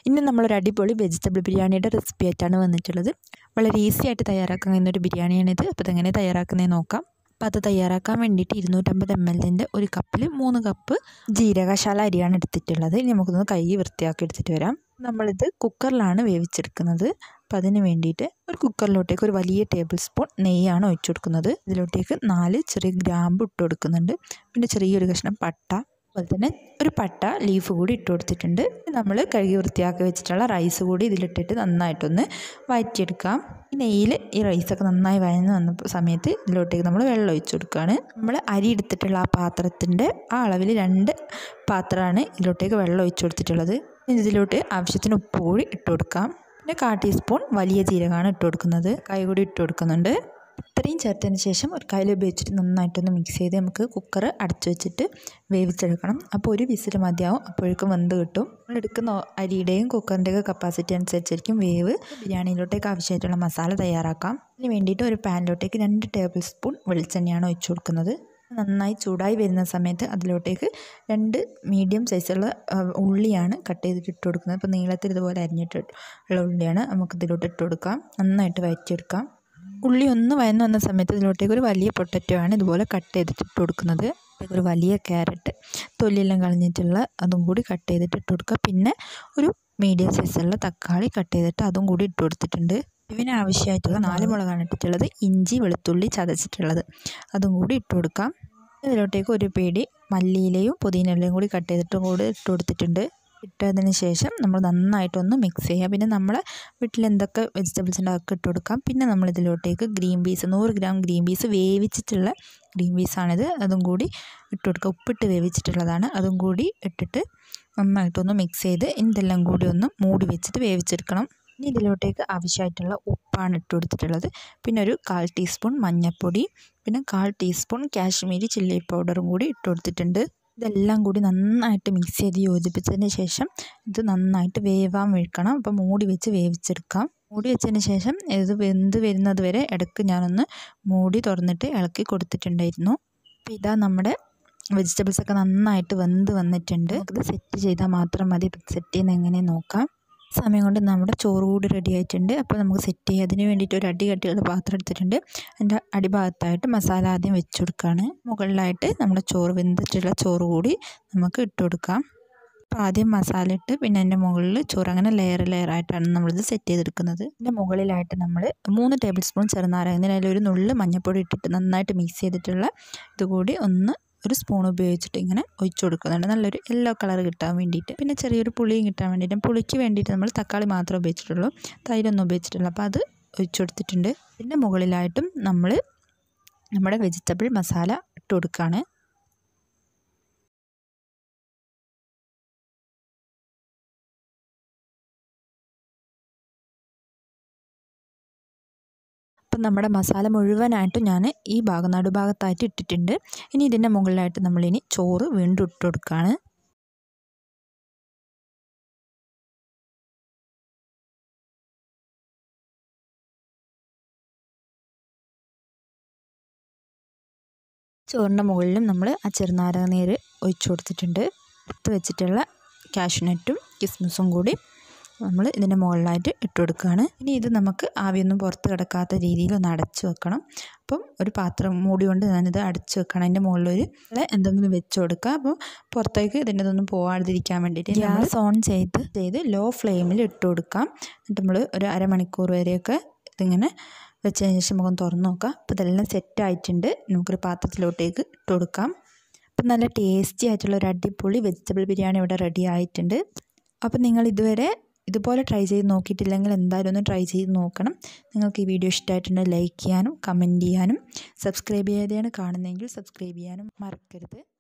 ഇന്ന് നമ്മളൊരു അടിപൊളി വെജിറ്റബിൾ ബിരിയാണിയുടെ റെസിപ്പി ആയിട്ടാണ് വന്നിട്ടുള്ളത് വളരെ ഈസി ആയിട്ട് തയ്യാറാക്കാൻ കഴിയുന്ന ഒരു ബിരിയാണിയാണിത് അപ്പോൾ ഇതെങ്ങനെ തയ്യാറാക്കുന്നത് നോക്കാം അപ്പോൾ അത് തയ്യാറാക്കാൻ വേണ്ടിയിട്ട് ഇരുന്നൂറ്റമ്പത് എം എല്ലിൻ്റെ ഒരു കപ്പിൽ മൂന്ന് കപ്പ് ജീരകശാല അരിയാണ് എടുത്തിട്ടുള്ളത് ഇനി നമുക്കൊന്ന് കൈ വൃത്തിയാക്കി എടുത്തിട്ട് വരാം നമ്മളിത് കുക്കറിലാണ് വേവിച്ചെടുക്കുന്നത് അപ്പം അതിന് വേണ്ടിയിട്ട് ഒരു കുക്കറിലോട്ടേക്ക് ഒരു വലിയ ടേബിൾ സ്പൂൺ നെയ്യാണ് ഒഴിച്ചു കൊടുക്കുന്നത് ഇതിലോട്ടേക്ക് നാല് ചെറിയ ഗ്രാമ്പ് ഇട്ട് കൊടുക്കുന്നുണ്ട് പിന്നെ ചെറിയൊരു കഷ്ണം പട്ട അതുപോലെ തന്നെ ഒരു പട്ട ലീഫ് കൂടി ഇട്ട് കൊടുത്തിട്ടുണ്ട് നമ്മൾ കഴുകി വൃത്തിയാക്കി വെച്ചിട്ടുള്ള റൈസ് കൂടി ഇതിലിട്ടിട്ട് നന്നായിട്ടൊന്ന് വഴറ്റിയെടുക്കാം ഈ നെയ്യിൽ ഈ റൈസൊക്കെ നന്നായി വഴന്ന് വന്ന സമയത്ത് ഇതിലോട്ടേക്ക് നമ്മൾ വെള്ളം ഒഴിച്ചു കൊടുക്കുകയാണ് നമ്മൾ അരി എടുത്തിട്ടുള്ള ആ പാത്രത്തിൻ്റെ ആ അളവിൽ രണ്ട് പാത്രമാണ് ഇതിലോട്ടേക്ക് വെള്ളം ഒഴിച്ചു കൊടുത്തിട്ടുള്ളത് ഇതിലോട്ട് ആവശ്യത്തിന് ഉപ്പ് കൂടി ഇട്ട് കൊടുക്കാം പിന്നെ കാ ടീസ്പൂൺ വലിയ ജീരകമാണ് ഇട്ട് കൊടുക്കുന്നത് കൈ കൂടി ഇട്ട് കൊടുക്കുന്നുണ്ട് ഇത്രയും ചേർത്തതിന് ശേഷം ഒരു കയ്യിൽ ഉപയോഗിച്ചിട്ട് നന്നായിട്ടൊന്ന് മിക്സ് ചെയ്ത് നമുക്ക് കുക്കർ അടച്ചു വെച്ചിട്ട് വേവിച്ചെടുക്കണം അപ്പോൾ ഒരു വിസിൽ മതിയാവും അപ്പോഴേക്കും വെന്ത് കിട്ടും നമ്മൾ എടുക്കുന്ന അരിയുടെയും കുക്കറിൻ്റെയൊക്കെ കപ്പാസിറ്റി അനുസരിച്ചായിരിക്കും വേവ് ബിരിയാണിയിലോട്ടേക്ക് ആവശ്യമായിട്ടുള്ള മസാല തയ്യാറാക്കാം അതിന് വേണ്ടിയിട്ട് ഒരു പാനിലോട്ടേക്ക് രണ്ട് ടേബിൾ സ്പൂൺ വെളിച്ചെണ്ണയാണ് ഒഴിച്ചു കൊടുക്കുന്നത് നന്നായി ചൂടായി വരുന്ന സമയത്ത് അതിലോട്ടേക്ക് രണ്ട് മീഡിയം സൈസുള്ള ഉള്ളിയാണ് കട്ട് ചെയ്തിട്ട് ഇട്ട് കൊടുക്കുന്നത് ഇപ്പോൾ നീളത്തിൽ ഇതുപോലെ അരിഞ്ഞിട്ട് ഉള്ള ഉള്ളിയാണ് നമുക്ക് ഇതിലോട്ട് ഇട്ട് കൊടുക്കാം നന്നായിട്ട് വഴറ്റിയെടുക്കാം ഉള്ളി ഒന്ന് വയന്ന് വന്ന സമയത്ത് ഇതിലോട്ടേക്ക് ഒരു വലിയ പൊട്ടറ്റോ ആണ് ഇതുപോലെ കട്ട് ചെയ്തിട്ട് ഇട്ട് കൊടുക്കുന്നത് ഒരു വലിയ ക്യാരറ്റ് തൊലിയെല്ലാം കളഞ്ഞിട്ടുള്ള അതും കൂടി കട്ട് ചെയ്തിട്ട് ഇട്ട് കൊടുക്കുക പിന്നെ ഒരു മീഡിയം സൈസുള്ള തക്കാളി കട്ട് ചെയ്തിട്ട് അതും കൂടി ഇട്ട് കൊടുത്തിട്ടുണ്ട് ഇതിന് ആവശ്യമായിട്ടുള്ള നാല് മുളകാണ് ഇട്ടിട്ടുള്ളത് ഇഞ്ചി വെളുത്തുള്ളി ചതച്ചിട്ടുള്ളത് അതും കൂടി ഇട്ട് കൊടുക്കാം ഇതിലോട്ടേക്ക് ഒരു പേടി മല്ലിയിലയും പുതിനയിലയും കൂടി കട്ട് ചെയ്തിട്ട് കൂടി ഇട്ട് കൊടുത്തിട്ടുണ്ട് ഇട്ടതിന് ശേഷം നമ്മൾ നന്നായിട്ടൊന്ന് മിക്സ് ചെയ്യുക പിന്നെ നമ്മൾ വീട്ടിൽ എന്തൊക്കെ വെജിറ്റബിൾസ് ഉണ്ട് അതൊക്കെ ഇട്ട് കൊടുക്കാം പിന്നെ നമ്മൾ ഇതിലോട്ടേക്ക് ഗ്രീൻ പീസ് നൂറ് ഗ്രാം ഗ്രീൻ പീസ് വേവിച്ചിട്ടുള്ള ഗ്രീൻ പീസാണിത് അതും കൂടി ഇട്ട് കൊടുക്കുക ഉപ്പിട്ട് വേവിച്ചിട്ടുള്ളതാണ് അതും കൂടി ഇട്ടിട്ട് നന്നായിട്ടൊന്ന് മിക്സ് ചെയ്ത് ഇതെല്ലാം കൂടി ഒന്ന് മൂടി വെച്ചിട്ട് വേവിച്ചെടുക്കണം ഇനി ഇതിലോട്ടേക്ക് ആവശ്യമായിട്ടുള്ള ഉപ്പാണ് ഇട്ട് കൊടുത്തിട്ടുള്ളത് പിന്നെ ഒരു കാൽ ടീസ്പൂൺ മഞ്ഞൾപ്പൊടി പിന്നെ കാൽ ടീസ്പൂൺ കാശ്മീരി ചില്ലി പൗഡറും കൂടി ഇട്ട് കൊടുത്തിട്ടുണ്ട് ഇതെല്ലാം കൂടി നന്നായിട്ട് മിക്സ് ചെയ്ത് യോജിപ്പിച്ചതിന് ശേഷം ഇത് നന്നായിട്ട് വേവാൻ വെക്കണം അപ്പോൾ മൂടി വെച്ച് വേവിച്ചെടുക്കാം മൂടി വെച്ചതിന് ശേഷം ഇത് വെന്ത് വരുന്നത് വരെ ഇടയ്ക്ക് ഞാനൊന്ന് മൂടി തുറന്നിട്ട് ഇളക്കി കൊടുത്തിട്ടുണ്ടായിരുന്നു അപ്പോൾ ഇതാ നമ്മുടെ വെജിറ്റബിൾസൊക്കെ നന്നായിട്ട് വെന്ത് വന്നിട്ടുണ്ട് ഇത് സെറ്റ് ചെയ്താൽ മാത്രം മതി സെറ്റ് ചെയ്യുന്നത് എങ്ങനെ നോക്കാം സമയം കൊണ്ട് നമ്മുടെ ചോറ് കൂടി റെഡി ആയിട്ടുണ്ട് അപ്പോൾ നമുക്ക് സെറ്റ് ചെയ്യാം അതിന് വേണ്ടിയിട്ട് ഒരു അടി കട്ടിയുള്ള പാത്രം എടുത്തിട്ടുണ്ട് അതിൻ്റെ അടിഭാഗത്തായിട്ട് മസാല ആദ്യം വെച്ച് കൊടുക്കുകയാണ് മുകളിലായിട്ട് നമ്മുടെ ചോറ് വെന്തിട്ടുള്ള ചോറ് കൂടി നമുക്ക് ഇട്ട് കൊടുക്കാം അപ്പോൾ ആദ്യം മസാല ഇട്ട് പിന്നെ അതിൻ്റെ മുകളിൽ ചോറ് അങ്ങനെ ലെയർ ലെയർ ആയിട്ടാണ് നമ്മളിത് സെറ്റ് ചെയ്തെടുക്കുന്നത് ഇതിൻ്റെ മുകളിലായിട്ട് നമ്മൾ മൂന്ന് ടേബിൾ സ്പൂൺ ചെറുനാരങ്ങ അതിൽ ഒരു നുള്ള് മഞ്ഞൾപ്പൊടി ഇട്ടിട്ട് നന്നായിട്ട് മിക്സ് ചെയ്തിട്ടുള്ള ഇതുകൂടി ഒന്ന് ഒരു സ്പൂൺ ഉപയോഗിച്ചിട്ട് ഇങ്ങനെ ഒഴിച്ചു കൊടുക്കുന്നുണ്ട് നല്ലൊരു യെല്ലോ കളർ കിട്ടാൻ വേണ്ടിയിട്ട് പിന്നെ ചെറിയൊരു പുളിയും കിട്ടാൻ വേണ്ടിയിട്ട് പുളിക്ക് വേണ്ടിയിട്ട് നമ്മൾ തക്കാളി മാത്രമേ ഉപയോഗിച്ചിട്ടുള്ളൂ തൈരൊന്നും ഉപയോഗിച്ചിട്ടുള്ളൂ അപ്പോൾ അത് ഒഴിച്ചു കൊടുത്തിട്ടുണ്ട് പിന്നെ മുകളിലായിട്ടും നമ്മൾ നമ്മുടെ വെജിറ്റബിൾ മസാല ഇട്ട് കൊടുക്കുകയാണ് അപ്പം നമ്മുടെ മസാല മുഴുവനായിട്ടും ഞാൻ ഈ ഭാഗം നടുഭാഗത്തായിട്ട് ഇട്ടിട്ടുണ്ട് ഇനി ഇതിൻ്റെ മുകളിലായിട്ട് നമ്മളിനി ചോറ് വീണ്ടും ഇട്ട് കൊടുക്കുകയാണ് ചോറിൻ്റെ മുകളിലും നമ്മൾ ആ ചെറുനാരങ്ങ നീര് ഒഴിച്ചു കൊടുത്തിട്ടുണ്ട് എടുത്ത് വെച്ചിട്ടുള്ള കാഷ്നട്ടും കിസ്മിസും കൂടി നമ്മൾ ഇതിൻ്റെ മുകളിലായിട്ട് ഇട്ട് കൊടുക്കുകയാണ് ഇനി ഇത് നമുക്ക് ആവിയൊന്നും പുറത്ത് കിടക്കാത്ത രീതിയിൽ ഒന്ന് അടച്ചു വെക്കണം അപ്പം ഒരു പാത്രം മൂടി കൊണ്ട് ഞാനിത് അടച്ചു വെക്കണം അതിൻ്റെ മുകളിലൊരു എന്തെങ്കിലും വെച്ച് കൊടുക്കുക അപ്പോൾ പുറത്തേക്ക് ഇതിൻ്റെ ഇതൊന്നും പോകാതിരിക്കാൻ വേണ്ടിയിട്ട് ഗ്യാസ് ഓൺ ചെയ്ത് ചെയ്ത് ലോ ഫ്ലെയിമിൽ ഇട്ട് കൊടുക്കാം എന്നിട്ട് നമ്മൾ ഒരു അരമണിക്കൂർ വരെയൊക്കെ ഇതിങ്ങനെ വെച്ചതിന് ശേഷം നമുക്ക് തുറന്ന് നോക്കാം അപ്പോൾ ഇതെല്ലാം സെറ്റ് ആയിട്ടുണ്ട് നമുക്കൊരു പാത്രത്തിലോട്ടേക്ക് ഇട്ട് കൊടുക്കാം അപ്പം നല്ല ടേസ്റ്റി ആയിട്ടുള്ള ഒരു അടിപൊളി വെജിറ്റബിൾ ബിരിയാണി ഇവിടെ റെഡി ആയിട്ടുണ്ട് അപ്പം നിങ്ങൾ ഇതുവരെ ഇതുപോലെ ട്രൈ ചെയ്ത് നോക്കിയിട്ടില്ലെങ്കിൽ എന്തായാലും ഒന്ന് ട്രൈ ചെയ്ത് നോക്കണം നിങ്ങൾക്ക് ഈ വീഡിയോ ഇഷ്ടമായിട്ടുണ്ടെങ്കിൽ ലൈക്ക് ചെയ്യാനും കമൻറ്റ് ചെയ്യാനും സബ്സ്ക്രൈബ് ചെയ്യാതെയാണ് കാണുന്നതെങ്കിൽ സബ്സ്ക്രൈബ് ചെയ്യാനും മറക്കരുത്